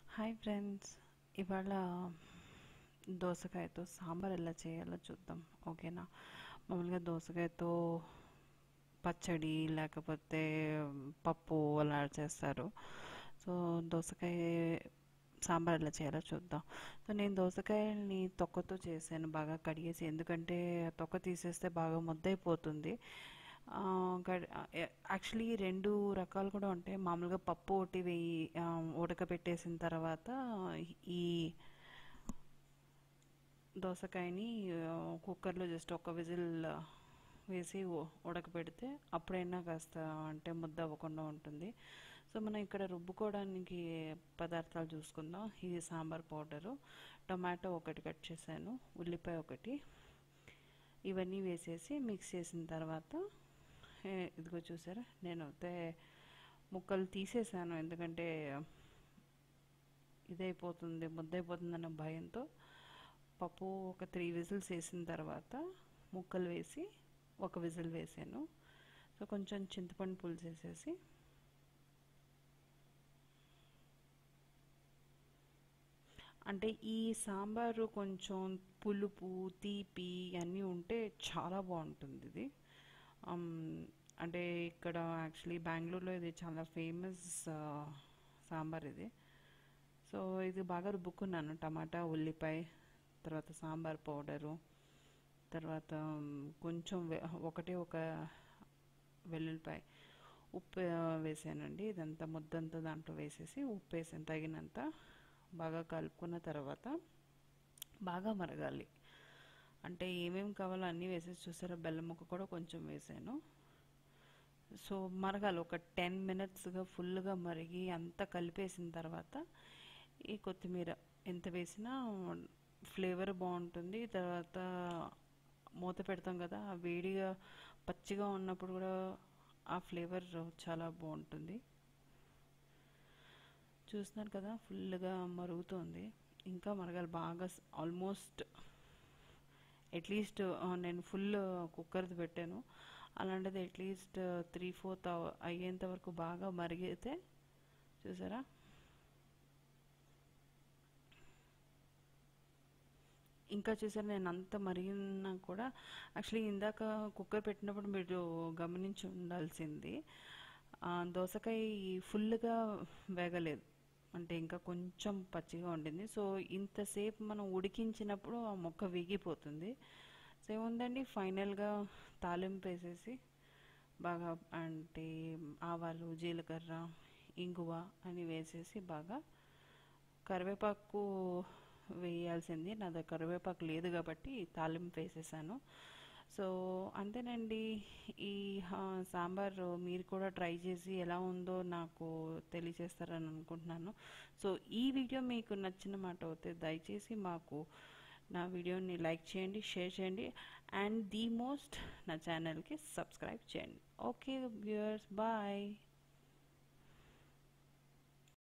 hi friends ఇవాళ దోసకాయతో సాంబార్ ఎలా చేయాలో చూద్దాం ఓకేనా మామూలుగా దోసకాయతో పచ్చడి లేకపోతే పప్పు అలా చేస్తారు సో దోసకాయ సాంబార్ ఎలా చేయాలో చూద్దాం సో నేను దోసకాయల్ని తొక్కతో చేశాను బాగా కడిగేసి ఎందుకంటే తొక్క తీసేస్తే బాగా ముద్దైపోతుంది యాక్చువల్లీ రెండు రకాలు కూడా ఉంటాయి మామూలుగా పప్పు ఒకటి వేయి ఆ, ఉడకబెట్టేసిన తర్వాత ఈ దోసకాయని ఆ, కుక్కర్లో జస్ట్ ఒక విజిల్ వేసి ఉ- ఉడకబెడితే అప్పుడైనా కాస్త అంటే ముద్ద అవ్వకుండా ఉంటుంది సో మనం ఇక్కడ రుబ్బుకోవడానికి పదార్థాలు చూసుకుందాం ఇది సాంబార్ పౌడరు టొమాటో ఒకటి కట్ చేశాను ఉల్లిపాయ ఒకటి ఇవన్నీ వేసేసి మిక్స్ చేసిన తర్వాత ఏ, ఇదిగో చూసారా నేను అయితే ముక్కలు తీసేసాను ఎందుకంటే ఇదైపోతుంది ముద్దైపోతుందన్న భయంతో పప్పు ఒక త్రీ విజిల్స్ వేసిన తర్వాత ముక్కలు వేసి ఒక విజిల్ వేసాను సో కొంచెం చింతపండు పులుసు వేసేసి అంటే ఈ సాంబారు కొంచెం పులుపు తీపి అన్నీ ఉంటే చాలా బాగుంటుంది ఇది అమ్, అంటే ఇక్కడ యాక్చువల్లీ బెంగళూరులో ఇది చాలా ఫేమస్ సాంబార్ ఇది సో ఇది బాగా రుబ్బుకున్నాను టమాటా ఉల్లిపాయ తర్వాత సాంబార్ పౌడరు తర్వాత ఉమ్, కొంచెం వే- ఒకటే ఒక వెల్లుల్లిపాయ ఉప్పు ఆ, వేసానండి ఇదంతా ముద్దంతా దాంట్లో వేసేసి ఉప్పు వేసాను తగినంత బాగా కలుపుకున్న తర్వాత బాగా మరగాలి అంటే ఏమేమి కావాలో అన్నీ వేసేసి చూసారా బెల్లం ముక్క కూడా కొంచెం వేసాను సో మరగాలి ఒక టెన్ మినిట్స్గా ఫుల్గా మరిగి అంతా కలిపేసిన తర్వాత ఈ కొత్తిమీర ఎంత వేసినా ఫ్లేవర్ బాగుంటుంది తర్వాత మూత పెడతాం కదా ఆ వేడిగా పచ్చిగా ఉన్నప్పుడు కూడా ఆ ఫ్లేవర్ చాలా బాగుంటుంది చూస్తున్నారు కదా ఫుల్గా మరుగుతుంది ఇంకా మరగాలి బాగా ఆల్మోస్ట్ అట్లీస్ట్ నేను ఫుల్ కుక్కర్ది పెట్టాను అలాంటిది అట్లీస్ట్ త్రీ ఫోర్త్ అయ్యేంత వరకు బాగా మరిగితే చూసారా ఇంకా చూసారు నేను అంత మరిగినా కూడా యాక్చువల్లీ ఇందాక కుక్కర్ పెట్టినప్పుడు మీరు గమనించి ఉండాల్సింది ఆ, దోసకాయ ఫుల్గా వేగలేదు అంటే ఇంకా కొంచెం పచ్చిగా ఉండింది సో ఇంతసేపు మనం ఉడికించినప్పుడు ఆ మొక్క వేగిపోతుంది సో ఏముందండి ఫైనల్గా తాలింపు వేసేసి బాగా అంటే ఆవాలు జీలకర్ర ఇంగువ అని వేసేసి బాగా కరివేపాకు వేయాల్సింది నా దగ్గర కరివేపాకు లేదు కాబట్టి తాలింపు వేసేసాను సో అంతేనండి ఈ ఆ, సాంబార్ మీరు కూడా ట్రై చేసి ఎలా ఉందో నాకు తెలియజేస్తారని అనుకుంటున్నాను సో ఈ వీడియో మీకు నచ్చిన మాట అయితే దయచేసి మాకు నా వీడియోని లైక్ చేయండి షేర్ చేయండి అండ్ ది మోస్ట్ నా ఛానల్కి సబ్స్క్రైబ్ చేయండి ఓకే వ్యూయర్స్ బాయ్